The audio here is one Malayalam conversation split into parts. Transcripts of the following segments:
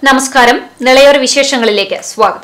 നമസ്കാരം നിളയോര വിശേഷങ്ങളിലേക്ക് സ്വാഗതം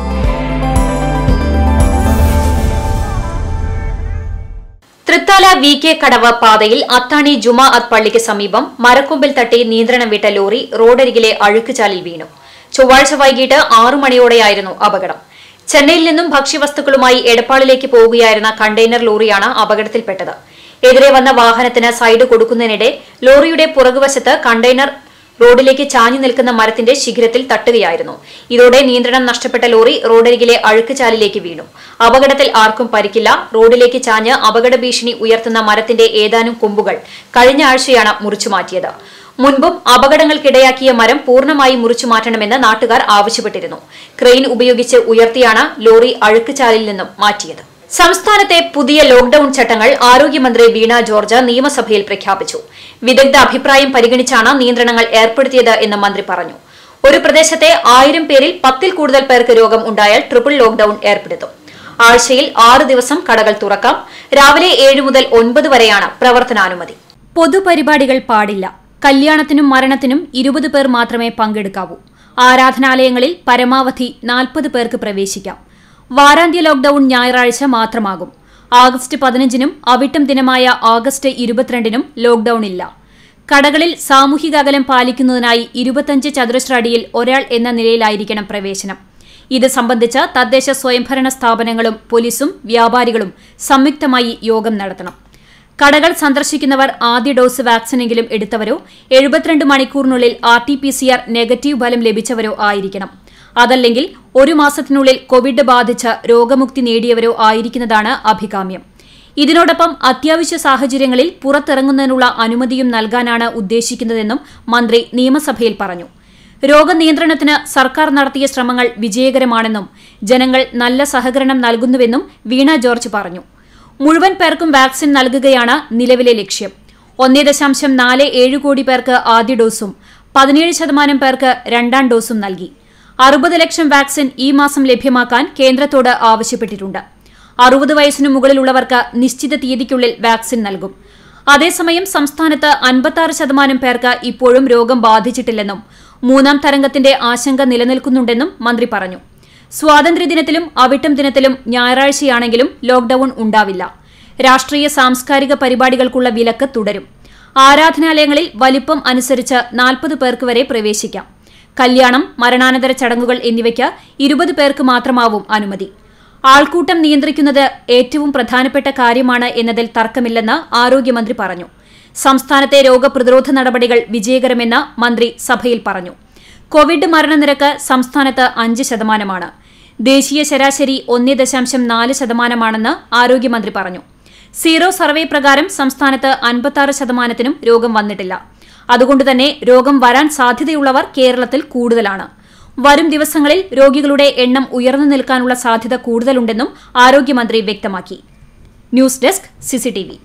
തൃത്താല വി കെ കടവ് പാതയിൽ അത്താണി ജുമാഅത്ത് പള്ളിക്ക് സമീപം മരക്കൊമ്പിൽ തട്ടി നിയന്ത്രണം വിട്ട ലോറി റോഡരികിലെ അഴുക്കുചാലിൽ വീണു ചൊവ്വാഴ്ച വൈകിട്ട് ആറു മണിയോടെയായിരുന്നു അപകടം ചെന്നൈയിൽ നിന്നും ഭക്ഷ്യവസ്തുക്കളുമായി എടപ്പാളിലേക്ക് പോവുകയായിരുന്ന കണ്ടെയ്നർ ലോറിയാണ് അപകടത്തിൽപ്പെട്ടത് എതിരെ വന്ന വാഹനത്തിന് സൈഡ് കൊടുക്കുന്നതിനിടെ ലോറിയുടെ പുറകുവശത്ത് കണ്ടെയ്നർ റോഡിലേക്ക് ചാഞ്ഞു നിൽക്കുന്ന മരത്തിന്റെ ശിഖരത്തിൽ തട്ടുകയായിരുന്നു ഇതോടെ നിയന്ത്രണം നഷ്ടപ്പെട്ട ലോറി റോഡരികിലെ അഴുക്കുചാലിലേക്ക് വീണു അപകടത്തിൽ ആർക്കും പരിക്കില്ല റോഡിലേക്ക് ചാഞ്ഞ് അപകട ഭീഷണി ഉയർത്തുന്ന മരത്തിന്റെ ഏതാനും കൊമ്പുകൾ കഴിഞ്ഞ ആഴ്ചയാണ് മുറിച്ചുമാറ്റിയത് മുൻപും അപകടങ്ങൾക്കിടയാക്കിയ മരം പൂർണ്ണമായി മുറിച്ചു മാറ്റണമെന്ന് നാട്ടുകാർ ആവശ്യപ്പെട്ടിരുന്നു ക്രെയിൻ ഉപയോഗിച്ച് ഉയർത്തിയാണ് ലോറി അഴുക്കുചാലിൽ നിന്നും മാറ്റിയത് സംസ്ഥാനത്തെ പുതിയ ലോക്ഡൌൺ ചട്ടങ്ങൾ ആരോഗ്യമന്ത്രി വീണ ജോർജ് നിയമസഭയിൽ പ്രഖ്യാപിച്ചു വിദഗ്ധ അഭിപ്രായം പരിഗണിച്ചാണ് നിയന്ത്രണങ്ങൾ ഏർപ്പെടുത്തിയത് എന്ന് മന്ത്രി പറഞ്ഞു ഒരു പ്രദേശത്തെ ആയിരം പേരിൽ പത്തിൽ കൂടുതൽ പേർക്ക് രോഗം ഉണ്ടായാൽ ട്രിപ്പിൾ ലോക്ഡൌൺ ഏർപ്പെടുത്തും ആഴ്ചയിൽ ആറ് ദിവസം കടകൾ തുറക്കാം രാവിലെ ഏഴ് മുതൽ ഒൻപത് വരെയാണ് പ്രവർത്തനാനുമതി പൊതുപരിപാടികൾ പാടില്ല കല്യാണത്തിനും മരണത്തിനും ഇരുപത് പേർ മാത്രമേ പങ്കെടുക്കാവൂ ആരാധനാലയങ്ങളിൽ പരമാവധി നാൽപ്പത് പേർക്ക് പ്രവേശിക്കാം വാരാന്ത്യ ലോക്ഡൌൺ ഞായറാഴ്ച മാത്രമാകും ആഗസ്റ്റ് പതിനഞ്ചിനും അവിട്ടം ദിനമായ ആഗസ്റ്റ് ഇരുപത്തിരണ്ടിനും ലോക്ഡൌൺ ഇല്ല കടകളിൽ സാമൂഹിക അകലം പാലിക്കുന്നതിനായി ഇരുപത്തഞ്ച് ചതുരശ്ര അടിയിൽ ഒരാൾ എന്ന നിലയിലായിരിക്കണം പ്രവേശനം ഇത് സംബന്ധിച്ച് തദ്ദേശ സ്വയംഭരണ സ്ഥാപനങ്ങളും പോലീസും വ്യാപാരികളും സംയുക്തമായി യോഗം നടത്തണം കടകൾ സന്ദർശിക്കുന്നവർ ആദ്യ ഡോസ് വാക്സിനെങ്കിലും എടുത്തവരോ എഴുപത്തിരണ്ട് മണിക്കൂറിനുള്ളിൽ R T P C R negative ഫലം ലഭിച്ചവരോ ആയിരിക്കണം അതല്ലെങ്കിൽ ഒരു മാസത്തിനുള്ളിൽ കോവിഡ് ബാധിച്ച് രോഗമുക്തി നേടിയവരോ ആയിരിക്കുന്നതാണ് അഭികാമ്യം ഇതിനോടൊപ്പം അത്യാവശ്യ സാഹചര്യങ്ങളിൽ പുറത്തിറങ്ങുന്നതിനുള്ള അനുമതിയും നൽകാനാണ് ഉദ്ദേശിക്കുന്നതെന്നും മന്ത്രി നിയമസഭയിൽ പറഞ്ഞു രോഗനിയന്ത്രണത്തിന് സർക്കാർ നടത്തിയ ശ്രമങ്ങൾ വിജയകരമാണെന്നും ജനങ്ങൾ നല്ല സഹകരണം നൽകുന്നുവെന്നും വീണ ജോർജ് പറഞ്ഞു മുഴുവൻ പേർക്കും വാക്സിൻ നൽകുകയാണ് നിലവിലെ ലക്ഷ്യം ഒന്നേ ദശാംശം നാല് ഏഴ് കോടി പേർക്ക് ആദ്യ ഡോസും പതിനേഴ് ശതമാനം പേർക്ക് രണ്ടാം ഡോസും നൽകി അറുപത് ലക്ഷം വാക്സിൻ ഈ മാസം ലഭ്യമാക്കാൻ കേന്ദ്രത്തോട് ആവശ്യപ്പെട്ടിട്ടുണ്ട് അറുപത് വയസ്സിനു മുകളിലുള്ളവർക്ക് നിശ്ചിത തീയതിക്കുള്ളിൽ വാക്സിൻ നൽകും അതേസമയം സംസ്ഥാനത്ത് അൻപത്തി ശതമാനം പേർക്ക് ഇപ്പോഴും രോഗം ബാധിച്ചിട്ടില്ലെന്നും മൂന്നാം തരംഗത്തിന്റെ ആശങ്ക നിലനിൽക്കുന്നുണ്ടെന്നും മന്ത്രി പറഞ്ഞു സ്വാതന്ത്ര്യദിനത്തിലും അവിട്ടം ദിനത്തിലും ഞായറാഴ്ചയാണെങ്കിലും ലോക്ഡൌൺ ഉണ്ടാവില്ല രാഷ്ട്രീയ സാംസ്കാരിക പരിപാടികൾക്കുള്ള വിലക്ക് തുടരും ആരാധനാലയങ്ങളിൽ വലിപ്പം അനുസരിച്ച് നാൽപ്പത് പേർക്ക് വരെ പ്രവേശിക്കാം കല്യാണം മരണാനന്തര ചടങ്ങുകൾ എന്നിവയ്ക്ക് ഇരുപത് പേർക്ക് മാത്രമാവും അനുമതി ആൾക്കൂട്ടം നിയന്ത്രിക്കുന്നത് ഏറ്റവും പ്രധാനപ്പെട്ട കാര്യമാണ് എന്നതിൽ തർക്കമില്ലെന്ന് ആരോഗ്യമന്ത്രി പറഞ്ഞു സംസ്ഥാനത്തെ രോഗപ്രതിരോധ നടപടികൾ വിജയകരമെന്ന് മന്ത്രി സഭയിൽ പറഞ്ഞു കോവിഡ് മരണനിരക്ക് സംസ്ഥാനത്ത് അഞ്ച് ശതമാനമാണ് ദേശീയ ശരാശരി ഒന്നേ ദശാംശം നാല് ശതമാനമാണെന്ന് ആരോഗ്യമന്ത്രി പറഞ്ഞു സീറോ സർവേ പ്രകാരം സംസ്ഥാനത്ത് അൻപത്തി ശതമാനത്തിനും രോഗം വന്നിട്ടില്ല അതുകൊണ്ടുതന്നെ രോഗം വരാൻ സാധ്യതയുള്ളവർ കേരളത്തിൽ കൂടുതലാണ് വരും ദിവസങ്ങളിൽ രോഗികളുടെ എണ്ണം ഉയർന്നു നിൽക്കാനുള്ള സാധ്യത കൂടുതലുണ്ടെന്നും ആരോഗ്യമന്ത്രി വ്യക്തമാക്കി ന്യൂസ് ഡെസ്ക് സിസിടിവി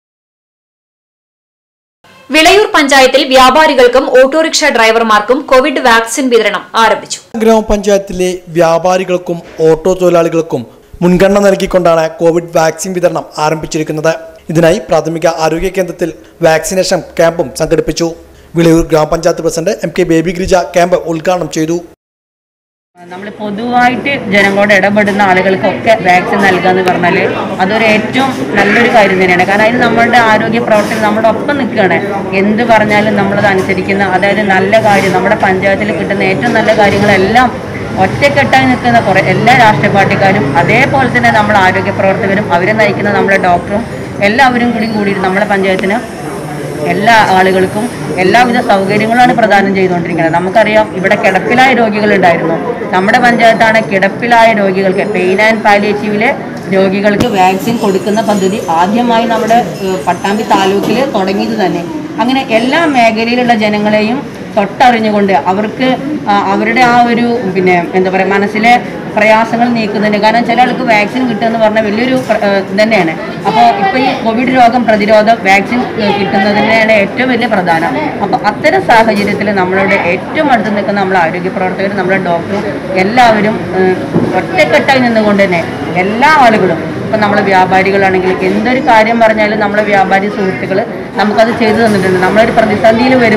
വിളയൂർ പഞ്ചായത്തിൽ വ്യാപാരികൾക്കും ഓട്ടോറിക്ഷ ഡ്രൈവർമാർക്കും കോവിഡ് വാക്സിൻ വിതരണം ആരംഭിച്ചു ഗ്രാമപഞ്ചായത്തിലെ വ്യാപാരികൾക്കും ഓട്ടോ തൊഴിലാളികൾക്കും മുൻഗണന നൽകിക്കൊണ്ടാണ് കോവിഡ് വാക്സിൻ വിതരണം ആരംഭിച്ചിരിക്കുന്നത് ഇതിനായി പ്രാഥമിക ആരോഗ്യ കേന്ദ്രത്തിൽ വാക്സിനേഷൻ ക്യാമ്പും സംഘടിപ്പിച്ചു വിളയൂർ ഗ്രാമപഞ്ചായത്ത് president M K Baby Girija camp ഉദ്ഘാടനം ചെയ്തു നമ്മൾ പൊതുവായിട്ട് ജനങ്ങളോട് ഇടപെടുന്ന ആളുകൾക്കൊക്കെ വാക്സിൻ നൽകുക എന്ന് പറഞ്ഞാൽ അതൊരു ഏറ്റവും നല്ലൊരു കാര്യം തന്നെയാണ് കാരണം അതിന് നമ്മളുടെ ആരോഗ്യ പ്രവർത്തനം നമ്മുടെ ഒപ്പം നിൽക്കുകയാണ് എന്ത് പറഞ്ഞാലും നമ്മളത് അനുസരിക്കുന്ന അതായത് നല്ല കാര്യം നമ്മുടെ പഞ്ചായത്തിൽ കിട്ടുന്ന ഏറ്റവും നല്ല കാര്യങ്ങളെല്ലാം ഒറ്റക്കെട്ടായി നിൽക്കുന്ന കുറേ എല്ലാ രാഷ്ട്രീയ പാർട്ടിക്കാരും അതേപോലെ തന്നെ നമ്മൾ ആരോഗ്യ പ്രവർത്തകരും അവരെ നയിക്കുന്ന നമ്മുടെ ഡോക്ടറും എല്ലാവരും കൂടി കൂടി നമ്മുടെ പഞ്ചായത്തിന് എല്ലാ ആളുകൾക്കും എല്ലാവിധ സൗകര്യങ്ങളാണ് പ്രദാനം ചെയ്തുകൊണ്ടിരിക്കുന്നത് നമുക്കറിയാം ഇവിടെ കിടപ്പിലായ രോഗികളുണ്ടായിരുന്നു നമ്മുടെ പഞ്ചായത്താണ് കിടപ്പിലായ രോഗികൾക്ക് പെയിൻ ആൻഡ് പാലിയേറ്റീവിലെ രോഗികൾക്ക് വാക്സിൻ കൊടുക്കുന്ന പദ്ധതി ആദ്യമായി നമ്മുടെ ഏഹ്, പട്ടാമ്പി താലൂക്കിൽ തുടങ്ങിയത് തന്നെ അങ്ങനെ എല്ലാ മേഖലയിലുള്ള ജനങ്ങളെയും തൊട്ടറിഞ്ഞുകൊണ്ട് അവർക്ക് ആ, അവരുടെ ആ ഒരു പിന്നെ എന്താ പറയുക മനസ്സിലെ പ്രയാസങ്ങൾ നീക്കുന്നതിന് കാരണം ചില ആൾക്ക് വാക്സിൻ കിട്ടുക എന്ന് പറഞ്ഞാൽ വലിയൊരു പ്ര- ഏഹ് ഇത് തന്നെയാണ് അപ്പോൾ ഇപ്പോൾ ഈ കോവിഡ് രോഗം പ്രതിരോധം വാക്സിൻ ഏഹ് കിട്ടുന്നതിനാണ് ഏറ്റവും വലിയ പ്രധാനം അപ്പോൾ അത്തരം സാഹചര്യത്തിൽ നമ്മളുടെ ഏറ്റവും അടുത്ത് നിൽക്കുന്ന നമ്മളെ ആരോഗ്യ പ്രവർത്തകരും നമ്മുടെ ഡോക്ടറും എല്ലാവരും ഏഹ് ഒറ്റക്കെട്ടായി നിന്നുകൊണ്ട് തന്നെ എല്ലാ ആളുകളും ഇപ്പം നമ്മളെ വ്യാപാരികളാണെങ്കിൽ എന്തൊരു കാര്യം പറഞ്ഞാലും നമ്മളെ വ്യാപാരി സുഹൃത്തുക്കൾ നമുക്കത് ചെയ്തു തന്നിട്ടുണ്ട് നമ്മളൊരു പ്രതിസന്ധിയിൽ വരുമ്പോൾ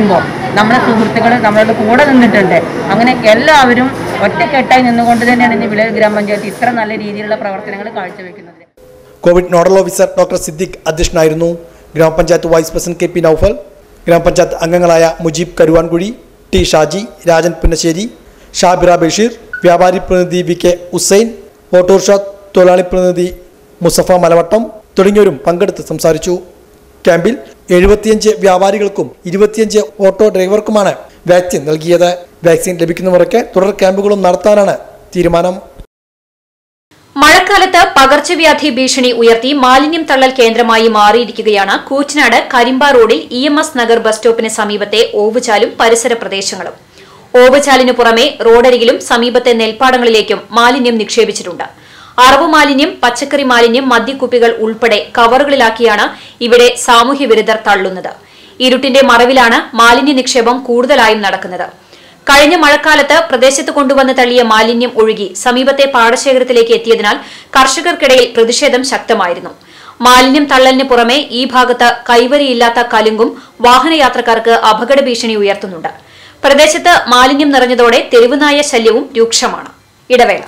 നമ്മുടെ സുഹൃത്തുക്കൾ നമ്മളോട് കൂടെ നിന്നിട്ടുണ്ട് അങ്ങനെ എല്ലാവരും ഒറ്റക്കെട്ടായി നിന്നുകൊണ്ട് തന്നെയാണ് ഇന്ന് വിളയൂർ ഗ്രാമപഞ്ചായത്ത് ഇത്ര നല്ല രീതിയിലുള്ള പ്രവർത്തനങ്ങൾ കാഴ്ചവെക്കുന്നത് Covid nodal officer doctor Siddique അധ്യക്ഷനായിരുന്നു ഗ്രാമപഞ്ചായത്ത് vice president K P Naufal ഗ്രാമപഞ്ചായത്ത് അംഗങ്ങളായ മുജീബ് കരുവാൻകുഴി ടി ഷാജി രാജൻ പുന്നശ്ശേരി ഷാബിറ ബഷീർ വ്യാപാരി പ്രതിനിധി വി കെ ഹുസൈൻ ഓട്ടോറിക്ഷ തൊഴിലാളി പ്രതിനിധി മുസഫ മലവട്ടം തുടങ്ങിയവരും പങ്കെടുത്ത് സംസാരിച്ചു ക്യാമ്പിൽ എഴുപത്തിയഞ്ച് വ്യാപാരികൾക്കും ഇരുപത്തിയഞ്ച് ഓട്ടോ ഡ്രൈവർക്കുമാണ് വാക്സിൻ നൽകിയത് വാക്സിൻ ലഭിക്കുന്നവർക്ക് തുടർ ക്യാമ്പുകളും നടത്താനാണ് തീരുമാനം മഴക്കാലത്ത് പകർച്ചവ്യാധി ഭീഷണി ഉയർത്തി മാലിന്യം തള്ളൽ കേന്ദ്രമായി മാറിയിരിക്കുകയാണ് കൂറ്റനാട് കരിമ്പ റോഡിൽ E M S Nagar bus സ്റ്റോപ്പിന് സമീപത്തെ ഓവുചാലും പരിസര പ്രദേശങ്ങളും ഓവുചാലിനു പുറമെ റോഡരികിലും സമീപത്തെ നെൽപ്പാടങ്ങളിലേക്കും മാലിന്യം നിക്ഷേപിച്ചിട്ടുണ്ട് അറവ് മാലിന്യം പച്ചക്കറി മാലിന്യം മദ്യക്കുപ്പികൾ ഉൾപ്പെടെ കവറുകളിലാക്കിയാണ് ഇവിടെ സാമൂഹ്യ വിരുദ്ധർ തള്ളുന്നത് ഇരുട്ടിന്റെ മറവിലാണ് മാലിന്യ നിക്ഷേപം കൂടുതലായും നടക്കുന്നത് കഴിഞ്ഞ മഴക്കാലത്ത് പ്രദേശത്ത് കൊണ്ടുവന്ന് തള്ളിയ മാലിന്യം ഒഴുകി സമീപത്തെ പാടശേഖരത്തിലേക്ക് എത്തിയതിനാൽ കർഷകർക്കിടയിൽ പ്രതിഷേധം ശക്തമായിരുന്നു മാലിന്യം തള്ളലിന് പുറമെ ഈ ഭാഗത്ത് കൈവരിയില്ലാത്ത കലുങ്കും വാഹനയാത്രക്കാർക്ക് അപകട ഭീഷണി ഉയർത്തുന്നുണ്ട് പ്രദേശത്ത് മാലിന്യം നിറഞ്ഞതോടെ തെരുവുനായ ശല്യവും രൂക്ഷമാണ് ഇടവേള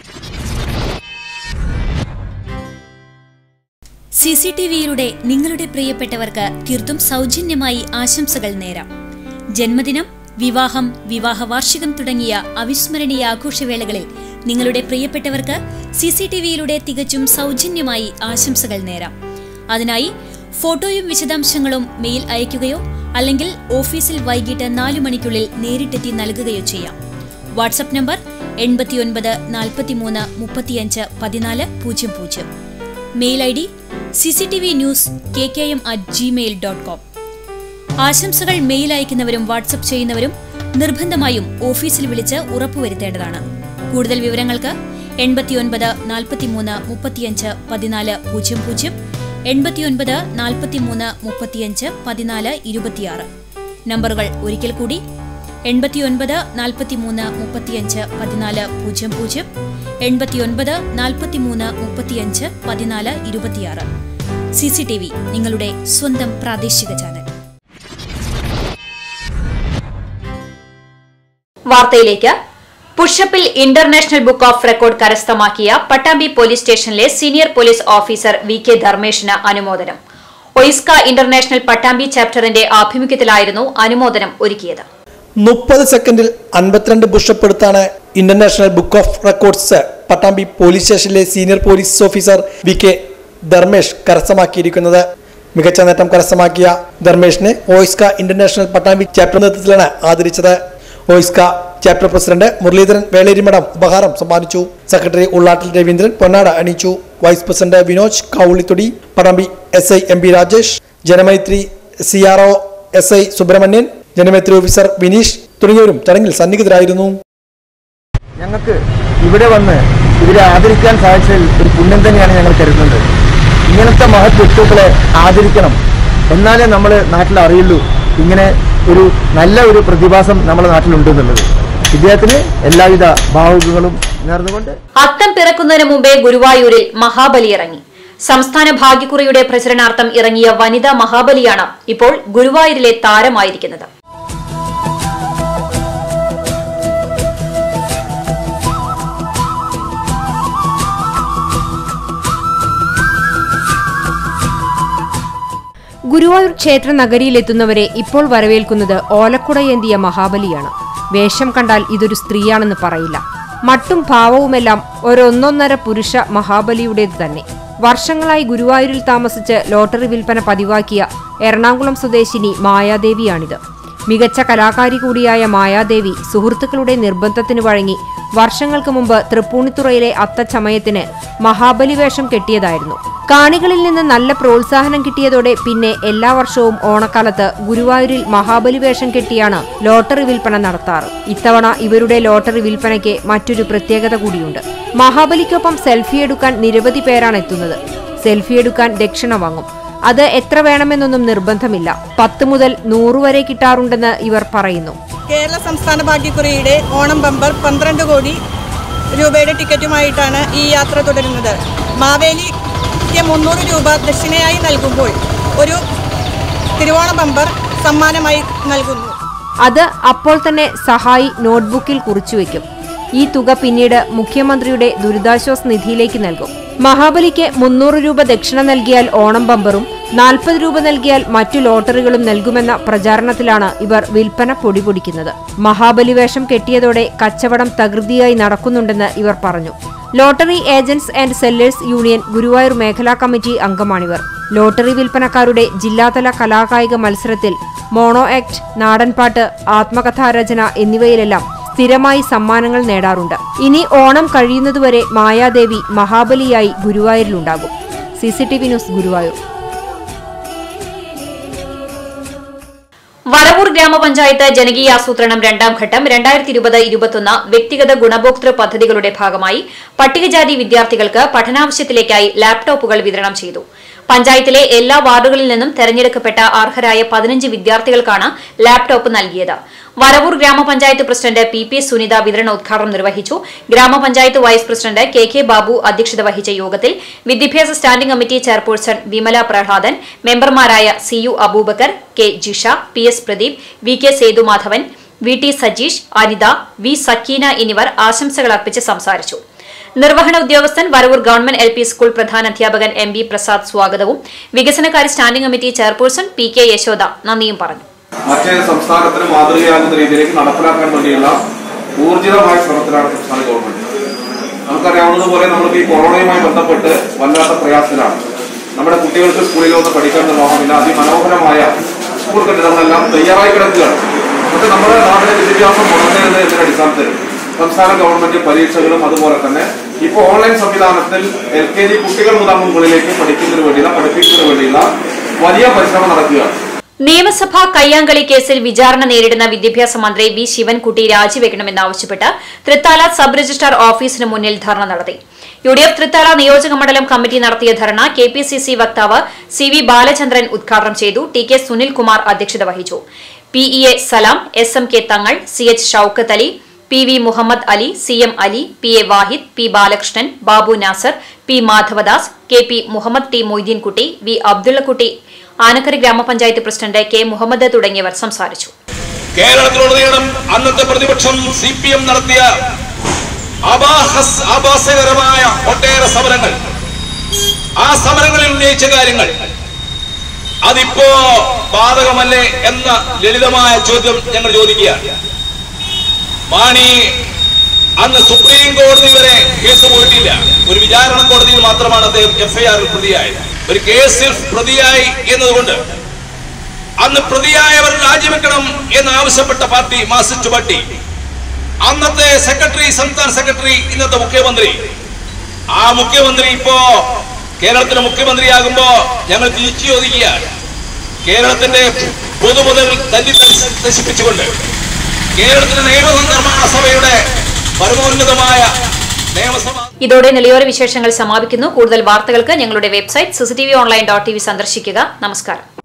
സി സി ടി വിയിലൂടെ നിങ്ങളുടെ പ്രിയപ്പെട്ടവർക്ക് തീർത്തും സൗജന്യമായി ആശംസകൾ നേരാം ജന്മദിനം വിവാഹം വിവാഹ വാർഷികം തുടങ്ങിയ അവിസ്മരണീയ ആഘോഷവേളകളിൽ നിങ്ങളുടെ പ്രിയപ്പെട്ടവർക്ക് സി സി ടി വിയിലൂടെ തികച്ചും സൗജന്യമായി ആശംസകൾ നേരാം അതിനായി ഫോട്ടോയും വിശദാംശങ്ങളും മെയിൽ അയയ്ക്കുകയോ അല്ലെങ്കിൽ ഓഫീസിൽ വൈകിട്ട് നാലു മണിക്കുള്ളിൽ നേരിട്ടെത്തി നൽകുകയോ ചെയ്യാം വാട്സപ്പ് നമ്പർ എൺപത്തിയൊൻപത് നാൽപ്പത്തിമൂന്ന് മുപ്പത്തിയഞ്ച് പതിനാല് പൂജ്യം പൂജ്യം mail I D C C T V news K K M at Gmail dot com ആശംസകൾ മെയിൽ അയക്കുന്നവരും വാട്സപ്പ് ചെയ്യുന്നവരും നിർബന്ധമായും ഓഫീസിൽ വിളിച്ച് ഉറപ്പുവരുത്തേണ്ടതാണ് കൂടുതൽ വിവരങ്ങൾക്ക് എൺപത്തിയൊൻപത് നാൽപ്പത്തിമൂന്ന് മുപ്പത്തിയഞ്ച് പതിനാല് പൂജ്യം പൂജ്യം എൺപത്തിയൊൻപത് നാൽപ്പത്തിമൂന്ന് മുപ്പത്തിയഞ്ച് പതിനാല് ഇരുപത്തിയാറ് നമ്പറുകൾ ഒരിക്കൽ കൂടി എൺപത്തിയൊൻപത് നാൽപ്പത്തിമൂന്ന് മുപ്പത്തിയഞ്ച് പതിനാല് പൂജ്യം പൂജ്യം എൺപത്തിയൊൻപത് നാൽപ്പത്തിമൂന്ന് മുപ്പത്തിയഞ്ച് പതിനാല് ഇരുപത്തിയാറ് സി സി ടി വി നിങ്ങളുടെ സ്വന്തം പ്രാദേശിക ചാനൽ വാർത്തയിലേക്ക് പുഷപ്പിൽ ഇന്റർനാഷണൽ ബുക്ക് ഓഫ് റെക്കോർഡ് കരസ്ഥമാക്കിയ പട്ടാമ്പി പോലീസ് സ്റ്റേഷനിലെ senior police officer V K ധർമ്മേഷിന് അനുമോദനം ഒയിസ്ക ഇന്റർനാഷണൽ പട്ടാമ്പി ചാപ്റ്ററിന്റെ ആഭിമുഖ്യത്തിലായിരുന്നു അനുമോദനം ഒരുക്കിയത് മുപ്പത് സെക്കൻഡിൽ അൻപത്തിരണ്ട് പുഷപ്പ് എടുത്താണ് international book of records Pattambi police സ്റ്റേഷനിലെ senior police officer V K Dharmesh കരസ്ഥമാക്കിയിരിക്കുന്നത് മികച്ച നേട്ടം കരസ്ഥമാക്കിയ ധർമ്മേഷിനെ ഓയിസ്ക ഇന്റർനാഷണൽ പട്ടാമ്പി ചാപ്റ്റർ നേതൃത്വത്തിലാണ് ആദരിച്ചത് OISCA chapter president Muraleedharan Veleri Madham ഉപഹാരം സമ്മാനിച്ചു സെക്രട്ടറി ഉള്ളാട്ടിൽ രവീന്ദ്രൻ പൊന്നാട അണിയിച്ചു vice president Vinoj Kaulithodi Pattambi S I M P Rajesh Janamaithri C R O S I Subramanian Janamaithri officer Vineesh തുടങ്ങിയവരും ചടങ്ങിൽ സന്നിഹിതരായിരുന്നു ഞങ്ങൾക്ക് ഇവിടെ വന്ന് ഇവരെ ആദരിക്കാൻ സാധിച്ചതിൽ ഒരു പുണ്യം തന്നെയാണ് ഞങ്ങൾ കരുതുന്നത് ഇങ്ങനത്തെ മഹത് വ്യക്തിത്വങ്ങളെ ആദരിക്കണം എന്നാലേ നമ്മൾ നാട്ടിൽ അറിയുള്ളൂ ഇങ്ങനെ ഒരു നല്ല ഒരു പ്രതിഭാസം നമ്മുടെ നാട്ടിലുണ്ടെന്നുള്ളത് ഇദ്ദേഹത്തിന് എല്ലാവിധ ഭാവുകങ്ങളും നേർന്നുകൊണ്ട് അത്തം പിറക്കുന്നതിന് മുമ്പേ ഗുരുവായൂരിൽ മഹാബലി ഇറങ്ങി സംസ്ഥാന ഭാഗ്യക്കുറിയുടെ പ്രചരണാർത്ഥം ഇറങ്ങിയ വനിതാ മഹാബലിയാണ് ഇപ്പോൾ ഗുരുവായൂരിലെ താരമായിരിക്കുന്നത് ഗുരുവായൂർ ക്ഷേത്ര നഗരിയിലെത്തുന്നവരെ ഇപ്പോൾ വരവേൽക്കുന്നത് ഓലക്കുടയേന്തിയ മഹാബലിയാണ് വേഷം കണ്ടാൽ ഇതൊരു സ്ത്രീയാണെന്ന് പറയില്ല മട്ടും ഭാവവുമെല്ലാം ഒരൊന്നൊന്നര പുരുഷ മഹാബലിയുടേത് തന്നെ വർഷങ്ങളായി ഗുരുവായൂരിൽ താമസിച്ച് ലോട്ടറി വിൽപ്പന പതിവാക്കിയ എറണാകുളം സ്വദേശിനി മായാദേവിയാണിത് മികച്ച കലാകാരി കൂടിയായ മായാദേവി സുഹൃത്തുക്കളുടെ നിർബന്ധത്തിന് വഴങ്ങി വർഷങ്ങൾക്ക് മുമ്പ് തൃപ്പൂണിത്തുറയിലെ അത്തച്ചമയത്തിന് മഹാബലി വേഷം കെട്ടിയതായിരുന്നു കാണികളിൽ നിന്ന് നല്ല പ്രോത്സാഹനം കിട്ടിയതോടെ പിന്നെ എല്ലാ വർഷവും ഓണക്കാലത്ത് ഗുരുവായൂരിൽ മഹാബലി വേഷം കെട്ടിയാണ് ലോട്ടറി വിൽപ്പന നടത്താറ് ഇത്തവണ ഇവരുടെ ലോട്ടറി വിൽപ്പനയ്ക്ക് മറ്റൊരു പ്രത്യേകത കൂടിയുണ്ട് മഹാബലിക്കൊപ്പം സെൽഫി എടുക്കാൻ നിരവധി പേരാണ് എത്തുന്നത് സെൽഫി എടുക്കാൻ ദക്ഷിണ വാങ്ങും അത് എത്ര വേണമെന്നൊന്നും നിർബന്ധമില്ല പത്ത് മുതൽ നൂറ് വരെ കിട്ടാറുണ്ടെന്ന് ഇവർ പറയുന്നു കേരള സംസ്ഥാന ഭാഗ്യക്കുറിയുടെ ഓണം ബമ്പർ പന്ത്രണ്ട് കോടി രൂപയുടെ ടിക്കറ്റുമായിട്ടാണ് ഈ യാത്ര തുടരുന്നത് മാവേലിക്ക് മുന്നൂറ് രൂപ ദക്ഷിണയായി നൽകുമ്പോൾ ഒരു തിരുവോണ ബമ്പർ സമ്മാനമായി നൽകുന്നു അത് അപ്പോൾ തന്നെ സഹായി നോട്ട്ബുക്കിൽ കുറിച്ചുവെക്കും ഈ തുക പിന്നീട് മുഖ്യമന്ത്രിയുടെ ദുരിതാശ്വാസ നിധിയിലേക്ക് നൽകും മഹാബലിക്ക് മുന്നൂറ് രൂപ ദക്ഷിണ നൽകിയാൽ ഓണം ബമ്പറും നാൽപ്പത് രൂപ നൽകിയാൽ മറ്റു ലോട്ടറികളും നൽകുമെന്ന പ്രചാരണത്തിലാണ് ഇവർ വിൽപ്പന പൊടിപൊടിക്കുന്നത് മഹാബലി വേഷം കെട്ടിയതോടെ കച്ചവടം തകൃതിയായി നടക്കുന്നുണ്ടെന്ന് ഇവർ പറഞ്ഞു lottery agents and sellers union Guruvayur മേഖലാ കമ്മിറ്റി അംഗമാണിവർ ലോട്ടറി വിൽപ്പനക്കാരുടെ ജില്ലാതല കലാകായിക മത്സരത്തിൽ മോണോ ആക്ട് നാടൻപാട്ട് ആത്മകഥാരചന എന്നിവയിലെല്ലാം സ്ഥിരമായി സമ്മാനങ്ങൾ നേടാറുണ്ട് ഇനി ഓണം കഴിയുന്നതുവരെ മായാദേവി മഹാബലിയായി ഗുരുവായൂരിലുണ്ടാകും C C T V news Guruvayur Varavoor ഗ്രാമപഞ്ചായത്ത് ജനകീയാസൂത്രണം രണ്ടാം ഘട്ടം രണ്ടായിരത്തി ഇരുപത് ഇരുപത്തൊന്ന് വ്യക്തിഗത ഗുണഭോക്തൃ പദ്ധതികളുടെ ഭാഗമായി പട്ടികജാതി വിദ്യാർത്ഥികൾക്ക് പഠനാവശ്യത്തിലേക്കായി ലാപ്ടോപ്പുകൾ വിതരണം ചെയ്തു പഞ്ചായത്തിലെ എല്ലാ വാർഡുകളിൽ നിന്നും തെരഞ്ഞെടുക്കപ്പെട്ട അർഹരായ പതിനഞ്ച് വിദ്യാർത്ഥികൾക്കാണ് ലാപ്ടോപ്പ് നൽകിയത് വരവൂർ ഗ്രാമപഞ്ചായത്ത് പ്രസിഡന്റ് പി പി സുനിത വിതരണോദ്ഘാടനം നിർവഹിച്ചു ഗ്രാമപഞ്ചായത്ത് vice president K K Babu അധ്യക്ഷത വഹിച്ച യോഗത്തിൽ വിദ്യാഭ്യാസ standing committee chairperson Vimala Prahladan മെമ്പർമാരായ C U Abubakar K Jisha P S Pradeep V K Sethumadhavan V T Sajeesh Anitha V Sakeena എന്നിവർ ആശംസകൾ അർപ്പിച്ച് സംസാരിച്ചു നിർവഹണ ഉദ്യോഗസ്ഥൻ Varavoor government L P school പ്രധാനാധ്യാപകൻ എം ബി പ്രസാദ് സ്വാഗതവും വികസനകാര്യ standing committee chairperson P K Yashoda നന്ദിയും പറഞ്ഞു മറ്റേ സംസ്ഥാനത്തിന് മാതൃകയാകുന്ന രീതിയിലേക്ക് നടപ്പിലാക്കാൻ വേണ്ടിയുള്ള ഊർജിതമായ ശ്രമത്തിലാണ് സംസ്ഥാന ഗവൺമെന്റ് നമുക്കറിയാവുന്നതുപോലെ നമ്മൾക്ക് ഈ കൊറോണയുമായി ബന്ധപ്പെട്ട് വല്ലാത്ത പ്രയാസത്തിലാണ് നമ്മുടെ കുട്ടികൾക്ക് സ്കൂളിൽ വന്ന് പഠിക്കാൻ നിർവാഹമില്ല അതിമനോഹരമായ സ്കൂൾ കെട്ടിടങ്ങളെല്ലാം തയ്യാറായി കിടക്കുകയാണ് പക്ഷെ നമ്മുടെ നാട്ടിലെ വിദ്യാഭ്യാസം മുടങ്ങരുത് എന്നതിന്റെ അടിസ്ഥാനത്തിൽ സംസ്ഥാന ഗവൺമെന്റ് പരീക്ഷകളും അതുപോലെ തന്നെ ഇപ്പോൾ ഓൺലൈൻ സംവിധാനത്തിൽ എൽ കെ ജി കുട്ടികൾ മുതൽ മുകളിലേക്ക് പഠിക്കുന്നതിന് വേണ്ടിയുള്ള പഠിപ്പിക്കുന്നതിന് വേണ്ടിയുള്ള വലിയ പരിശ്രമം നടക്കുകയാണ് നിയമസഭാ കയ്യാങ്കളി കേസിൽ വിചാരണ നേരിടുന്ന വിദ്യാഭ്യാസ മന്ത്രി വി ശിവൻകുട്ടി രാജിവെക്കണമെന്നാവശ്യപ്പെട്ട് തൃത്താല സബ് രജിസ്ട്രാർ ഓഫീസിന് മുന്നിൽ ധർണ നടത്തി യു ഡി എഫ് തൃത്താല നിയോജക മണ്ഡലം കമ്മിറ്റി നടത്തിയ ധർണ കെ പി സി സി വക്താവ് സി വി ബാലചന്ദ്രൻ ഉദ്ഘാടനം ചെയ്തു ടി കെ സുനിൽകുമാർ അധ്യക്ഷത വഹിച്ചു P E A Salam S M K Thangal C H Shoukath Ali P V Muhammad Ali C M Ali P A Vahid P Balakrishnan Babu Nasar P Madhavadas K P Muhammad T Moideenkutty V Abdullakutty Anakkara ഗ്രാമപഞ്ചായത്ത് പ്രസിഡന്റ് കെ മുഹമ്മദ് തുടങ്ങിയവർ സംസാരിച്ചു കേരളത്തിലുടനീളം അന്നത്തെ പ്രതിപക്ഷം സി പി എം നടത്തിയ അപാഹസ് ആഭാസകരമായ ഒട്ടേറെ സമരങ്ങൾ ആ സമരങ്ങളിൽ ഉന്നയിച്ച കാര്യങ്ങൾ അതിപ്പോ ബാധകമല്ലേ എന്ന ലളിതമായ ചോദ്യം ഞങ്ങൾ ചോദിക്കുകയാണ് മാണി അന്ന് സുപ്രീം കോടതി വരെ കേസ് പോയിട്ടില്ല ഒരു വിചാരണ കോടതിയിൽ മാത്രമാണ് അദ്ദേഹം എഫ്ഐആറിൽ പ്രതിയായത് ഒരു കേസിൽ പ്രതിയായി എന്നതുകൊണ്ട് അന്ന് പ്രതിയായവർ രാജിവെക്കണം എന്ന് ആവശ്യപ്പെട്ട പാർട്ടി മാസിസ്റ്റ് പാർട്ടി അന്നത്തെ സെക്രട്ടറി സംസ്ഥാന സെക്രട്ടറി ഇന്നത്തെ മുഖ്യമന്ത്രി ആ മുഖ്യമന്ത്രി ഇപ്പോ കേരളത്തിന്റെ മുഖ്യമന്ത്രിയാകുമ്പോ ഞങ്ങൾ തിരിച്ചു ചോദിക്കുകയാണ് കേരളത്തിന്റെ പൊതുമുതൽ തല്ലി നശി- നശിപ്പിച്ചുകൊണ്ട് കേരളത്തിന്റെ നിയമനിർമ്മാണ സഭയുടെ പരമോന്നതമായ നിയമസഭ ഇതോടെ നിലയോര വിശേഷങ്ങൾ സമാപിക്കുന്നു കൂടുതൽ വാർത്തകൾക്ക് ഞങ്ങളുടെ website CCTV online dot T V സന്ദർശിക്കുക നമസ്കാരം